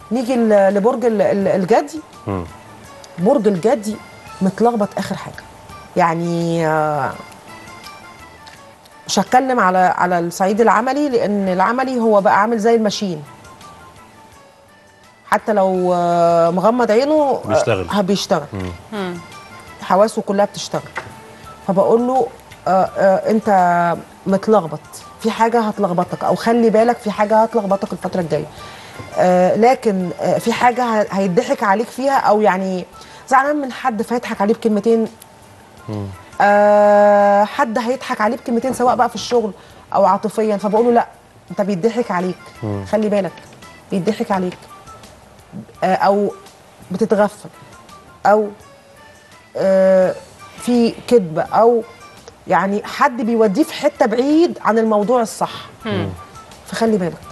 نيجي ل- لبرج ال- ال- الجدي مم. برج الجدي متلخبط اخر حاجه يعني آه، مش هتكلم على على الصعيد العملي لان العملي هو بقى عامل زي الماشين حتى لو آه، مغمض عينه آه، بيشتغل. ه- بيشتغل حواسه كلها بتشتغل فبقول له آه آه انت متلخبط في حاجه هتلخبطك او خلي بالك في حاجه هتلخبطك الفتره الجايه آه لكن آه في حاجه ه- هيضحك عليك فيها او يعني زعلان من حد فيضحك عليه بكلمتين آه حد هيضحك عليه بكلمتين سواء بقى في الشغل او عاطفيا فبقول له لا انت بيضحك عليك خلي بالك بيضحك عليك آه او بتتغفل او آه، في كذبه او يعني حد بيوديه في حته بعيد عن الموضوع الصح فخلي بالك